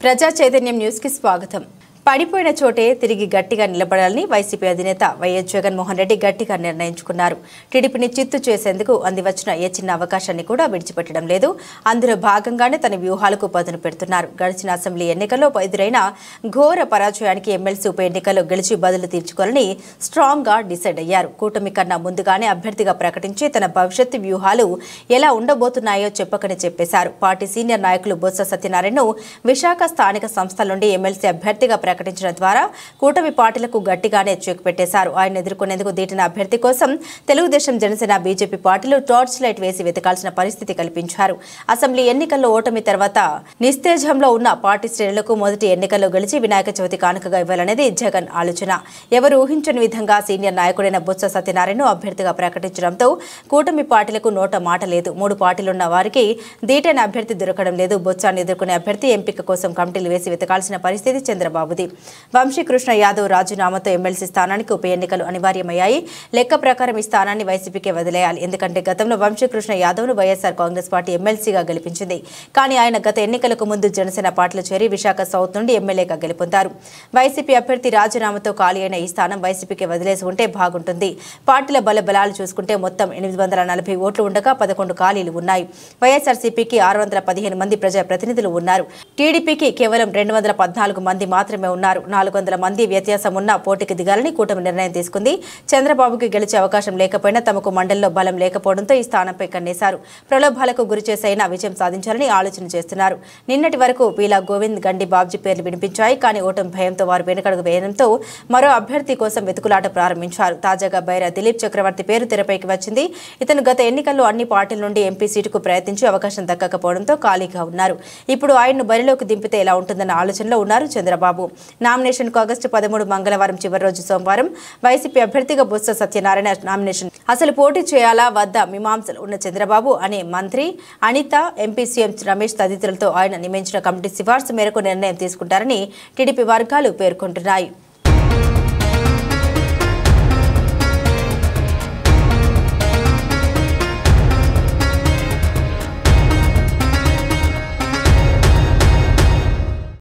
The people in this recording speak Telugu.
ప్రజా చైతన్యం న్యూస్ కి స్వాగతం పడిపోయిన చోటే తిరిగి గట్టిగా నిలబడాలని వైసీపీ అధినేత వైఎస్ జగన్మోహన్ రెడ్డి గట్టిగా నిర్ణయించుకున్నారు టీడీపీని చిత్తు చేసేందుకు అందివచ్చిన ఏ చిన్న అవకాశాన్ని కూడా విడిచిపెట్టడం లేదు అందులో భాగంగానే తన వ్యూహాలకు పదును పెడుతున్నారు గడిచిన అసెంబ్లీ ఎన్నికల్లో ఎదురైన ఘోర పరాజయానికి ఎమ్మెల్సీ ఉప ఎన్నికల్లో గెలిచి బదులు తీర్చుకోవాలని స్ట్రాంగ్ గా డిసైడ్ అయ్యారు కూటమి కన్నా ముందుగానే అభ్యర్థిగా ప్రకటించి తన భవిష్యత్తు వ్యూహాలు ఎలా ఉండబోతున్నాయో చెప్పకనే చెప్పేశారు పార్టీ సీనియర్ నాయకులు బొత్స సత్యనారాయణను విశాఖ స్థానిక సంస్థల నుండి ఎమ్మెల్సీ అభ్యర్థిగా ప్రకటించడం ద్వారా కూటమి పార్టీలకు గట్టిగానే చెక్ పెట్టేశారు ఆయన ఎదుర్కొనేందుకు దీటిన అభ్యర్థి కోసం తెలుగుదేశం జనసేన బీజేపీ పార్టీలు టార్చ్ లైట్ వేసి వెతకాల్సిన పరిస్థితి కల్పించారు అసెంబ్లీ ఎన్నికల్లో ఓటమి తర్వాత నిస్తేజంలో ఉన్న పార్టీ శ్రేణులకు మొదటి ఎన్నికల్లో గెలిచి వినాయక చవితి కానుకగా ఇవ్వాలనేది జగన్ ఆలోచన ఎవరు ఊహించని విధంగా సీనియర్ నాయకుడైన బొత్స సత్యనారాయణ అభ్యర్థిగా ప్రకటించడంతో కూటమి పార్టీలకు నోట మాట లేదు మూడు పార్టీలున్న వారికి దీటైన అభ్యర్థి దొరకడం లేదు బొత్సాన్ని ఎదుర్కొనే అభ్యర్థి ఎంపిక కోసం కమిటీలు వేసి వెతకాల్సిన పరిస్థితి చంద్రబాబుది వంశీకృష్ణ యాదవ్ రాజీనామాతో ఎమ్మెల్సీ స్థానానికి ఉప ఎన్నికలు అనివార్యమయ్యాయి లెక్క ప్రకారం ఈ స్థానాన్ని వైసీపీకే వదిలేయాలి ఎందుకంటే గతంలో వంశీకృష్ణ యాదవ్ను వైఎస్ఆర్ కాంగ్రెస్ పార్టీ ఎమ్మెల్సీగా గెలిపించింది కానీ ఆయన గత ఎన్నికలకు ముందు జనసేన పార్టీలో చేరి విశాఖ సౌత్ నుండి ఎమ్మెల్యేగా గెలుపొందారు వైసీపీ అభ్యర్థి రాజీనామాతో ఖాళీ అయిన ఈ స్థానం వైసీపీకి వదిలేసి ఉంటే బాగుంటుంది పార్టీల బలబలాలు చూసుకుంటే మొత్తం ఎనిమిది వందల నలభై ఓట్లు ఉండగా పదకొండు ఖాళీలు ఉన్నాయి వైఎస్ఆర్సీపీకి ఆరు వందల పదిహేను మంది ప్రజాప్రతినిధులు ఉన్నారు టీడీపీకి కేవలం రెండు వందల పద్నాలుగు మంది మాత్రమే ఉన్నారు నాలుగు వందల మంది వ్యత్యాసం ఉన్న పోటీకి దిగాలని కూటమి నిర్ణయం తీసుకుంది చంద్రబాబుకి గెలిచే అవకాశం లేకపోయినా తమకు మండలిలో బలం లేకపోవడంతో ఈ స్థానంపై కన్నేశారు ప్రలోభాలకు గురి చేసైనా విజయం సాధించాలని ఆలోచన చేస్తున్నారు నిన్నటి వరకు వీలా గోవింద్ గండి బాబ్జీ పేర్లు వినిపించాయి కానీ ఓటమి భయంతో వారు వెనుకడుగు వేయడంతో మరో అభ్యర్థి కోసం వెతుకులాట ప్రారంభించారు తాజాగా బైరా దిలీప్ చక్రవర్తి పేరు తెరపైకి వచ్చింది ఇతను గత ఎన్నికల్లో అన్ని పార్టీల నుండి ఎంపీ సీటుకు ప్రయత్నించి అవకాశం దక్కకపోవడంతో ఖాళీగా ఉన్నారు ఇప్పుడు ఆయన్ను బరిలోకి దింపితే ఎలా ఉంటుందన్న ఆలోచనలో ఉన్నారు చంద్రబాబు నామినేషన్కు ఆగస్టు పదమూడు మంగళవారం చివరి రోజు సోమవారం వైసీపీ అభ్యర్థిగా బొత్స సత్యనారాయణ నామినేషన్ అసలు పోటీ చేయాలా వద్దా మీమాంసలు ఉన్న చంద్రబాబు అనే మంత్రి అనిత ఎంపీ సీఎం రమేష్ తదితరులతో ఆయన నియమించిన కమిటీ సిఫార్సు మేరకు నిర్ణయం తీసుకుంటారని టీడీపీ వర్గాలు పేర్కొంటున్నాయి